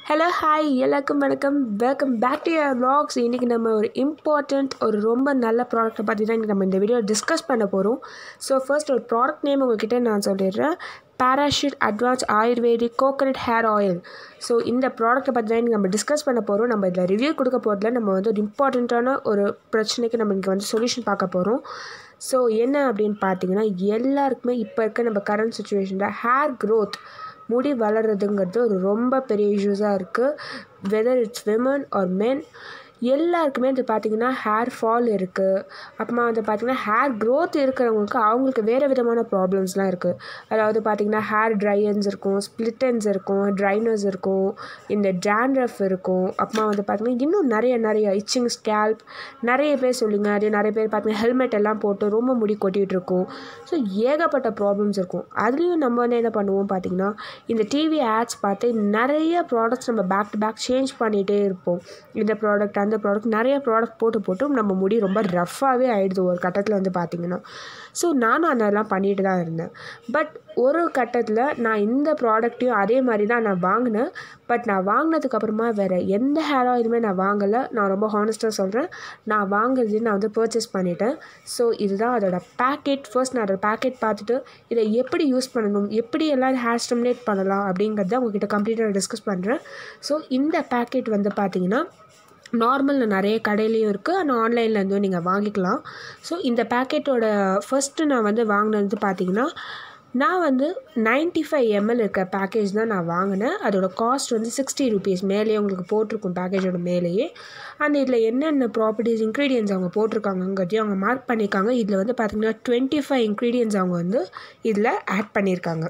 hello hi எல்லாருக்கும் வணக்கம் welcome back to your vlogs இன்றைக்கி நம்ம ஒரு இம்பார்ட்டண்ட் ஒரு ரொம்ப நல்ல ப்ராடக்ட்டை பற்றி தான் இன்றைக்கி நம்ம இந்த வீடியோ டிஸ்கஸ் பண்ண போகிறோம் ஸோ ஃபர்ஸ்ட் ஒரு ப்ராடக்ட் நேம் உங்ககிட்ட நான் சொல்லிடுறேன் Parachute Advance ayurvedic coconut hair oil so இந்த ப்ராடக்ட்டை பற்றி தான் இன்றைக்கி நம்ம டிஸ்கஸ் பண்ண போகிறோம் நம்ம இதில் ரிவ்யூ கொடுக்க போகிறதுல நம்ம வந்து ஒரு இம்பார்ட்டண்ட்டான ஒரு பிரச்சனைக்கு நம்ம இங்கே வந்து சொல்யூஷன் பார்க்க போகிறோம் ஸோ என்ன அப்படின்னு பார்த்தீங்கன்னா எல்லாருக்குமே இப்போ இருக்க நம்ம கரண்ட் சுச்சுவேஷனில் ஹேர் க்ரோத் முடி வளர்கிறதுங்கிறது ஒரு ரொம்ப பெரிய இஷ்யூஸாக இருக்குது whether it's women or men எல்லாருக்குமே இது பார்த்திங்கன்னா ஹேர் ஃபால் இருக்குது அப்புறமா வந்து பார்த்திங்கன்னா ஹேர் க்ரோத் இருக்கிறவங்களுக்கு அவங்களுக்கு வேறு விதமான ப்ராப்ளம்ஸ்லாம் இருக்குது அதாவது பார்த்திங்கன்னா ஹேர் ட்ரையன்ஸ் இருக்கும் ஸ்ப்ளிட்டன்ஸ் இருக்கும் ட்ரைனர்ஸ் இருக்கும் இந்த டேண்ட்ரஃப் இருக்கும் அப்புறமா வந்து பார்த்திங்கன்னா இன்னும் நிறைய நிறைய இச்சிங் ஸ்கேல்ப் நிறைய பேர் சொல்லுங்க அது நிறைய பேர் பார்த்திங்கன்னா ஹெல்மெட் எல்லாம் போட்டு ரொம்ப முடி கொட்டிகிட்டு இருக்கும் ஸோ ஏகப்பட்ட ப்ராப்ளம்ஸ் இருக்கும் அதுலேயும் நம்ம வந்து என்ன பண்ணுவோம் பார்த்திங்கன்னா இந்த டிவி ஆட்ஸ் பார்த்து நிறைய ப்ராடக்ட்ஸ் நம்ம பேக் டு பேக் சேஞ்ச் பண்ணிகிட்டே இருப்போம் இந்த ப்ராடக்ட் அந்த ப்ராடக்ட் நிறைய ப்ராடக்ட் போட்டு போட்டு நம்ம முடி ரொம்ப ரஃப்பாகவே ஆகிடுது ஒரு கட்டத்தில் வந்து பார்த்திங்கன்னா ஸோ நானும் அதெல்லாம் பண்ணிட்டு தான் இருந்தேன் பட் ஒரு கட்டத்தில் நான் இந்த ப்ராடக்ட்டையும் அதே மாதிரி தான் நான் வாங்கினேன் பட் நான் வாங்கினதுக்கப்புறமா வேறு எந்த ஹேர் ஆயிலுமே நான் வாங்கலை நான் ரொம்ப ஹானஸ்ட்டாக சொல்கிறேன் நான் வாங்குறது நான் வந்து பர்ச்சேஸ் பண்ணிட்டேன் ஸோ இதுதான் அதோட பேக்கெட் ஃபர்ஸ்ட் நான் அதோட பேக்கெட் பார்த்துட்டு இதை எப்படி யூஸ் பண்ணணும் எப்படி எல்லாம் ஹேர் ஸ்டிமுலேட் பண்ணலாம் அப்படிங்கிறத உங்ககிட்ட கம்ப்ளீட்டாக டிஸ்கஸ் பண்ணுறேன் ஸோ இந்த பேக்கெட் வந்து பார்த்தீங்கன்னா நார்மலில் நிறைய கடையிலையும் இருக்குது ஆனால் ஆன்லைனில் இருந்தும் நீங்கள் வாங்கிக்கலாம் ஸோ இந்த பேக்கெட்டோட ஃபஸ்ட்டு நான் வந்து வாங்கினது பார்த்தீங்கன்னா நான் வந்து நைன்ட்டி ஃபைவ் எம்எல் இருக்க பேக்கேஜ் தான் நான் வாங்கினேன் அதோட காஸ்ட் வந்து சிக்ஸ்டி ருபீஸ் மேலேயே உங்களுக்கு போட்டிருக்கும் பேக்கேஜோட மேலேயே அண்ட் இதில் என்னென்ன ப்ராப்பர்ட்டிஸ் இன்க்ரீடியன்ஸ் அவங்க போட்டிருக்காங்கங்கிறதையும் அவங்க மார்க் பண்ணியிருக்காங்க இதில் வந்து பார்த்திங்கன்னா டுவெண்ட்டி ஃபைவ் இன்க்ரீடியன்ஸ் அவங்க வந்து இதில் ஆட் பண்ணியிருக்காங்க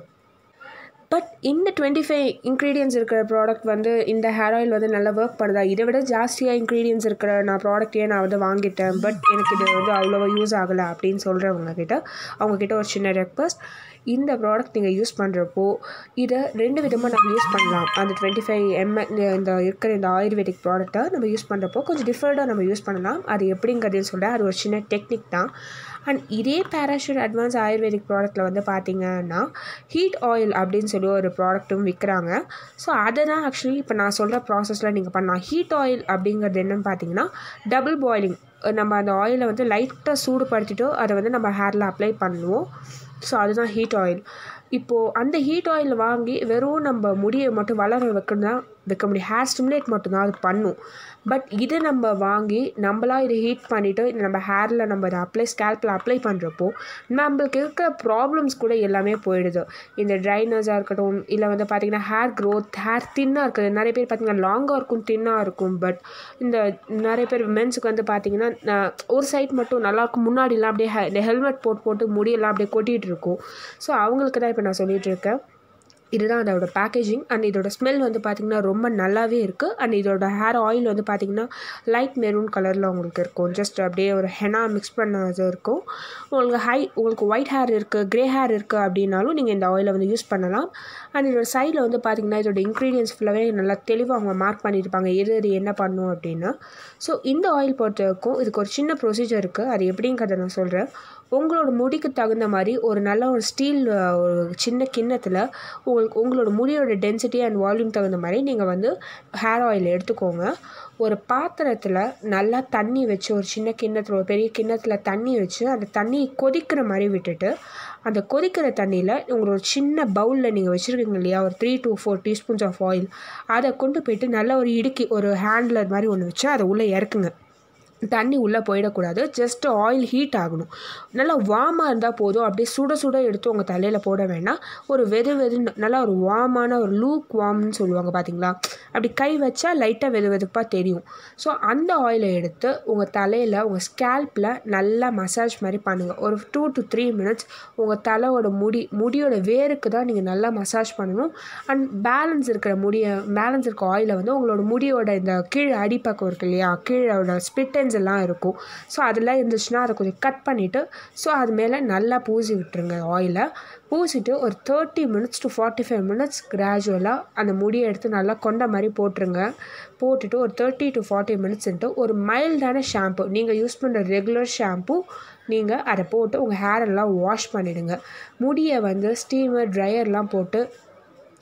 பட் இந்த டுவெண்ட்டி ஃபைவ் இன்க்ரீடியன்ஸ் இருக்கிற ப்ராடக்ட் வந்து இந்த ஹேர் ஆயில் வந்து நல்லா ஒர்க் பண்ணுதா இதை விட ஜாஸ்தியாக இன்க்ரீடியன்ஸ் இருக்கிற நான் ப்ராடக்டையே நான் வந்து வாங்கிட்டேன் பட் எனக்கு இது வந்து அவ்வளோவா யூஸ் ஆகலை அப்படின்னு சொல்கிறவங்க கிட்ட அவங்கக்கிட்ட ஒரு சின்ன ரெக்வஸ்ட் இந்த ப்ராடக்ட் நீங்கள் யூஸ் பண்ணுறப்போ இதை ரெண்டு விதமாக நம்ம யூஸ் பண்ணலாம் அந்த டுவெண்ட்டி ஃபைவ் எம்எல் இந்த இருக்கிற இந்த ஆயுர்வேதிக் ப்ராடக்ட்டை நம்ம யூஸ் பண்ணுறப்போ கொஞ்சம் டிஃப்ரெண்ட்டாக நம்ம யூஸ் பண்ணலாம் அது எப்படிங்கிறதையும் சொல்கிறேன் அது ஒரு சின்ன டெக்னிக் தான் அண்ட் இதே பேராஷூட் அட்வான்ஸ் ஆயுர்வேதிக் ப்ராடக்ட்டில் வந்து பார்த்திங்கன்னா ஹீட் ஆயில் அப்படின்னு சொல்லி ஒரு ப்ராடக்ட்டும் விற்கிறாங்க ஸோ அதை தான் ஆக்சுவலி இப்போ நான் சொல்கிற ப்ராசஸில் நீங்கள் பண்ணலாம் ஹீட் ஆயில் அப்படிங்கிறது என்னென்னு பார்த்தீங்கன்னா டபுள் பாயிலிங் நம்ம அந்த ஆயிலை வந்து லைட்டாக சூடுபடுத்திட்டு அதை வந்து நம்ம ஹேரில் அப்ளை பண்ணுவோம் ஸோ அதுதான் ஹீட் ஆயில் இப்போது அந்த ஹீட் ஆயில் வாங்கி வெறும் நம்ம முடியை மட்டும் வளர வைக்கணும் தான் வைக்க முடியும் ஹேர் ஸ்டிமுலேட் மட்டும்தான் அது பண்ணும் பட் இதை நம்ம வாங்கி நம்மளாக இதை ஹீட் பண்ணிவிட்டு நம்ம ஹேரில் நம்ம இதை அப்ளை ஸ்கேல்பில் அப்ளை பண்ணுறப்போ நம்மளுக்கு இருக்கிற ப்ராப்ளம்ஸ் கூட எல்லாமே போயிடுது இந்த ட்ரைனர்ஸாக இருக்கட்டும் இல்லை வந்து பார்த்திங்கன்னா ஹேர் க்ரோத் ஹேர் தின்னாக இருக்குது நிறைய பேர் பார்த்திங்கன்னா லாங்காக இருக்கும் தின்னாக இருக்கும் பட் இந்த நிறைய பேர் மென்ஸுக்கு வந்து பார்த்திங்கன்னா ஒரு சைட் மட்டும் நல்லாயிருக்கும் முன்னாடிலாம் அப்படியே ஹெ இந்த ஹெல்மெட் போட்டு போட்டு முடியெல்லாம் அப்படியே கொட்டிகிட்டு இருக்கும் ஸோ அவங்களுக்கு தான் இப்போ நான் சொல்லிகிட்டு இருக்கேன் இதுதான் அதோட பேக்கேஜிங் அண்ட் இதோட ஸ்மெல் வந்து பார்த்திங்கன்னா ரொம்ப நல்லாவே இருக்குது அண்ட் இதோட ஹேர் ஆயில் வந்து பார்த்திங்கன்னா லைட் மெரூன் கலரில் உங்களுக்கு இருக்கும் ஜஸ்ட் அப்படியே ஒரு ஹெனா மிக்ஸ் பண்ணது இருக்கும் உங்களுக்கு ஹை உங்களுக்கு ஒயிட் ஹேர் இருக்குது க்ரே ஹேர் இருக்குது அப்படின்னாலும் நீங்கள் இந்த ஆயிலை வந்து யூஸ் பண்ணலாம் அண்ட் இதோட சைடில் வந்து பார்த்திங்கன்னா இதோட இன்க்ரீடியன்ஸ் ஃபுல்லாகவே நல்லா தெளிவாக அவங்க மார்க் பண்ணியிருப்பாங்க எது எது என்ன பண்ணும் அப்படின்னு ஸோ இந்த ஆயில் பொறுத்தவரைக்கும் இதுக்கு ஒரு சின்ன ப்ரொசீஜர் இருக்குது அது எப்படிங்கிறத நான் சொல்கிறேன் உங்களோட முடிக்கு தகுந்த மாதிரி ஒரு நல்ல ஒரு ஸ்டீல் ஒரு சின்ன கிண்ணத்தில் உங்களுக்கு உங்களோட முடியோட டென்சிட்டி அண்ட் வால்யூம் தகுந்த மாதிரி நீங்கள் வந்து ஹேர் ஆயில் எடுத்துக்கோங்க ஒரு பாத்திரத்தில் நல்லா தண்ணி வச்சு ஒரு சின்ன கிண்ணத்தில் ஒரு பெரிய கிண்ணத்தில் தண்ணி வச்சு அந்த தண்ணி கொதிக்கிற மாதிரி விட்டுட்டு அந்த கொதிக்கிற தண்ணியில் உங்களோட சின்ன பவுலில் நீங்கள் வச்சுருக்கீங்க இல்லையா ஒரு three to four teaspoons of oil அதை கொண்டு போயிட்டு நல்ல ஒரு இடுக்கி ஒரு ஹேண்ட்லர் மாதிரி ஒன்று வச்சு அதை உள்ளே இறக்குங்க தண்ணி உள்ளே போயிடக்கூடாது ஜஸ்ட் ஆயில் ஹீட் ஆகணும் நல்லா வார்மாக இருந்தால் போதும் அப்படியே சுட சுட எடுத்து உங்கள் தலையில் போட வேணாம் ஒரு வெது வெது நல்லா ஒரு வார்மான ஒரு லூக் வார்ம்னு சொல்லுவாங்க பார்த்தீங்களா அப்படி கை வச்சா லைட்டாக வெது வெதுப்பாக தெரியும் ஸோ அந்த ஆயிலை எடுத்து உங்கள் தலையில் உங்கள் ஸ்கேல்பில் நல்லா மசாஜ் மாதிரி பண்ணுங்கள் ஒரு டூ டு த்ரீ மினிட்ஸ் உங்கள் தலையோட முடி முடியோட வேருக்கு தான் நீங்கள் நல்லா மசாஜ் பண்ணணும் அண்ட் பேலன்ஸ் இருக்கிற முடியை பேலன்ஸ் இருக்க ஆயிலை வந்து உங்களோட முடியோட இந்த கீழே அடிப்பக்கம் இருக்கு இல்லையா கீழோட ஸ்பிட்டன் டிசைன்ஸ் எல்லாம் இருக்கும் ஸோ அதெல்லாம் இருந்துச்சுன்னா அதை கொஞ்சம் கட் பண்ணிவிட்டு ஸோ அது மேலே நல்லா பூசி விட்டுருங்க ஆயிலை பூசிட்டு ஒரு thirty minutes to forty five minutes கிராஜுவலாக அந்த முடியை எடுத்து நல்லா கொண்ட மாதிரி போட்டுருங்க போட்டுட்டு ஒரு தேர்ட்டி டு ஃபார்ட்டி மினிட்ஸ்ன்ட்டு ஒரு மைல்டான ஷாம்பு நீங்கள் யூஸ் பண்ணுற ரெகுலர் ஷாம்பு நீங்கள் அதை போட்டு உங்கள் ஹேரெல்லாம் வாஷ் பண்ணிவிடுங்க முடியை வந்து ஸ்டீமர் ட்ரையர்லாம் போட்டு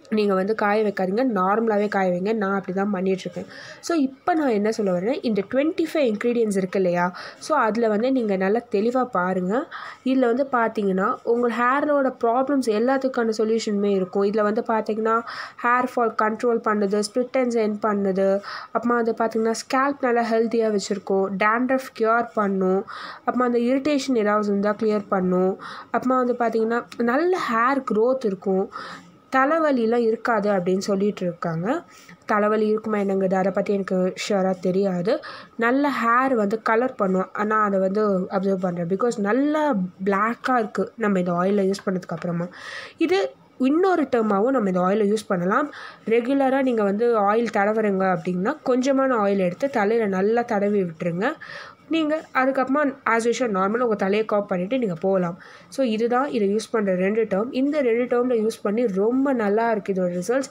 நீங்கள் வந்து காய வைக்காதீங்க நார்மலாகவே காய வைங்க நான் அப்படி தான் பண்ணிகிட்ருக்கேன் ஸோ இப்போ நான் என்ன சொல்ல வரேன்னா இந்த டுவெண்ட்டி ஃபைவ் இன்க்ரீடியன்ஸ் இருக்கு இல்லையா ஸோ அதில் வந்து நீங்கள் நல்லா தெளிவாக பாருங்கள் இதில் வந்து பார்த்தீங்கன்னா உங்கள் ஹேரோட ப்ராப்ளம்ஸ் எல்லாத்துக்கான சொல்யூஷனுமே இருக்கும் இதில் வந்து பார்த்தீங்கன்னா ஹேர் ஃபால் கண்ட்ரோல் பண்ணுது ஸ்ப்ளிட் அண்ட் சென்ட் பண்ணுது அப்புறமா வந்து பார்த்தீங்கன்னா ஸ்கேல்ப் நல்லா ஹெல்த்தியாக வச்சுருக்கோம் டேண்ட்ரஃப் க்யூர் பண்ணும் அப்புறமா அந்த இரிட்டேஷன் ஏதாவது இருந்தால் க்ளியர் பண்ணும் அப்புறமா வந்து பார்த்தீங்கன்னா நல்ல ஹேர் க்ரோத் இருக்கும் தலைவலிலாம் இருக்காது அப்படின்னு சொல்லிட்டு இருக்காங்க தலைவலி இருக்குமா என்னங்கிறது அதை பற்றி எனக்கு ஷுவராக தெரியாது நல்ல ஹேர் வந்து கலர் பண்ணும் ஆனால் அதை வந்து அப்சர்வ் பண்ணுறேன் பிகாஸ் நல்லா பிளாக்காக இருக்குது நம்ம இந்த ஆயிலை யூஸ் பண்ணதுக்கு அப்புறமா இது இன்னொரு டேர்மாகவும் நம்ம இந்த ஆயிலை யூஸ் பண்ணலாம் ரெகுலராக நீங்கள் வந்து ஆயில் தடவுறீங்க அப்படின்னா கொஞ்சமான ஆயில் எடுத்து தலையில் நல்லா தடவி விட்டுருங்க நீங்கள் அதுக்கப்புறமா ஆஸ் யூஷுவல் நார்மலாக உங்கள் தலையை காப் பண்ணிவிட்டு நீங்கள் போகலாம் ஸோ இதுதான் இதை யூஸ் பண்ணுற ரெண்டு டேர்ம் இந்த ரெண்டு டேர்மில் யூஸ் பண்ணி ரொம்ப நல்லா இருக்குது இதோட ரிசல்ட்ஸ்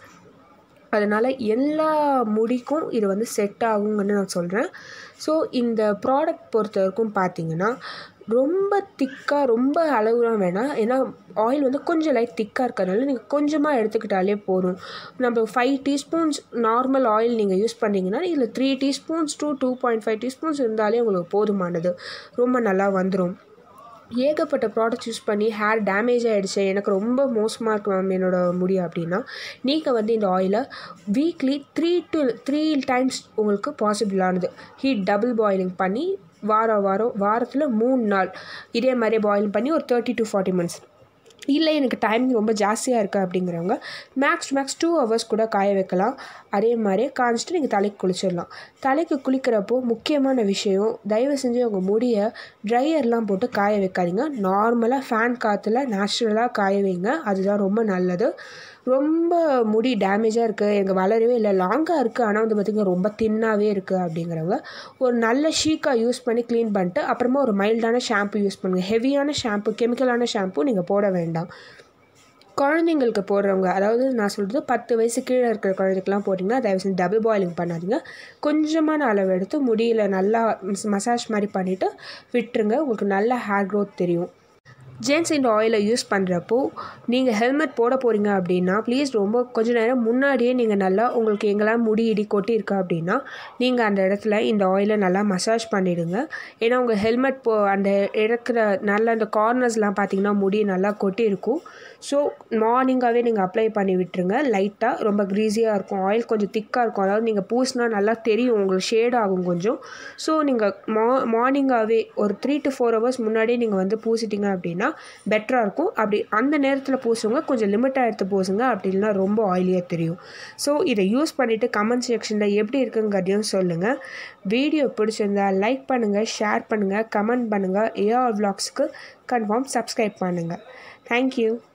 அதனால் எல்லா முடிக்கும் இது வந்து செட் ஆகுங்கன்னு நான் சொல்கிறேன் ஸோ இந்த ப்ராடக்ட் பொறுத்த வரைக்கும் பார்த்தீங்கன்னா ரொம்ப திக்காக ரொம்ப அளவுலாம் வேணாம் ஏன்னா ஆயில் வந்து கொஞ்சம் லைட் திக்காக இருக்கிறதுனால நீங்கள் கொஞ்சமாக எடுத்துக்கிட்டாலே போதும் நம்ம ஃபைவ் டீஸ்பூன்ஸ் நார்மல் ஆயில் நீங்கள் யூஸ் பண்ணிங்கன்னா இதில் three teaspoons two two point five teaspoons இருந்தாலே உங்களுக்கு போதுமானது ரொம்ப நல்லா வந்துடும் ஏகப்பட்ட ப்ராடக்ட்ஸ் யூஸ் பண்ணி ஹேர் டேமேஜ் ஆகிடுச்சு எனக்கு ரொம்ப மோசமாக இருக்கு மேம் என்னோட முடி அப்படின்னா நீங்கள் வந்து இந்த ஆயிலை weekly three to three times உங்களுக்கு பாசிபிளானது ஹீட் டபுள் பாயிலிங் பண்ணி வாரம் வாரம் வாரத்தில் மூணு நாள் இதே மாதிரி பாயில் பண்ணி ஒரு தேர்ட்டி டு ஃபார்ட்டி மினிட்ஸ் இல்லை எனக்கு டைமிங் ரொம்ப ஜாஸ்தியாக இருக்குது அப்படிங்கிறவங்க மேக்ஸ் மேக்ஸ் டூ ஹவர்ஸ் கூட காய வைக்கலாம் அதே மாதிரி காய்ச்சிட்டு நீங்கள் தலைக்கு குளிச்சிடலாம் தலைக்கு குளிக்கிறப்போ முக்கியமான விஷயம் தயவு செஞ்சு உங்கள் முடியை ட்ரையர்லாம் போட்டு காய வைக்காதீங்க நார்மலாக ஃபேன் காற்றுல நேச்சுரலாக காய வைங்க அதுதான் ரொம்ப நல்லது ரொம்ப முடி டேமேஜாக இருக்குது எனக்கு வளரவே இல்லை லாங்காக இருக்குது ஆனால் வந்து பார்த்திங்கன்னா ரொம்ப தின்னாகவே இருக்குது அப்படிங்கிறவங்க ஒரு நல்ல ஷீக்காக யூஸ் பண்ணி க்ளீன் பண்ணிட்டு அப்புறமா ஒரு மைல்டான ஷாம்பு யூஸ் பண்ணுங்கள் ஹெவியான ஷாம்பு கெமிக்கலான ஷாம்பு நீங்கள் போட வேண்டாம் குழந்தைங்களுக்கு போடுறவங்க அதாவது நான் சொல்கிறது பத்து வயசு கீழே இருக்கிற குழந்தைக்கெலாம் போட்டிங்கன்னா தயவு செஞ்சு டபுள் பாயிலிங் பண்ணாதீங்க கொஞ்சமான அளவு எடுத்து முடியில் நல்லா மசாஜ் மாதிரி பண்ணிவிட்டு விட்டுருங்க உங்களுக்கு நல்ல ஹேர் க்ரோத் தெரியும் ஜென்ஸ் இந்த ஆயிலை யூஸ் பண்ணுறப்போ நீங்கள் ஹெல்மெட் போட போகிறீங்க அப்படின்னா ப்ளீஸ் ரொம்ப கொஞ்ச நேரம் முன்னாடியே நீங்கள் நல்லா உங்களுக்கு எங்கெல்லாம் முடி இடி கொட்டியிருக்கா அப்படின்னா நீங்கள் அந்த இடத்துல இந்த ஆயிலை நல்லா மசாஜ் பண்ணிவிடுங்க ஏன்னா உங்கள் ஹெல்மெட் போ அந்த இருக்கிற நல்ல அந்த கார்னர்ஸ்லாம் பார்த்தீங்கன்னா முடி நல்லா கொட்டியிருக்கும் ஸோ மார்னிங்காகவே நீங்கள் அப்ளை பண்ணி விட்டுருங்க லைட்டாக ரொம்ப க்ரீஸியாக இருக்கும் ஆயில் கொஞ்சம் திக்காக இருக்கும் அதாவது நீங்கள் பூசினா நல்லா தெரியும் உங்களுக்கு ஷேட் ஆகும் கொஞ்சம் ஸோ நீங்கள் மா மார்னிங்காகவே ஒரு த்ரீ டு ஃபோர் ஹவர்ஸ் முன்னாடியே நீங்கள் வந்து பூசிட்டீங்க அப்படின்னா பெட்டராக இருக்கும் அப்படி அந்த நேரத்தில் பூசுங்க கொஞ்சம் லிமிட்டாக எடுத்து பூசுங்க அப்படி இல்லைனா ரொம்ப ஆயிலியாக தெரியும் ஸோ இதை யூஸ் பண்ணிவிட்டு கமெண்ட் செக்ஷனில் எப்படி இருக்குங்கிறதையும் சொல்லுங்கள் வீடியோ பிடிச்சிருந்தா லைக் பண்ணுங்கள் ஷேர் பண்ணுங்கள் கமெண்ட் பண்ணுங்கள் ஏஆர் விளாக்ஸ்க்கு கன்ஃபார்ம் சப்ஸ்கிரைப் பண்ணுங்கள் தேங்க்யூ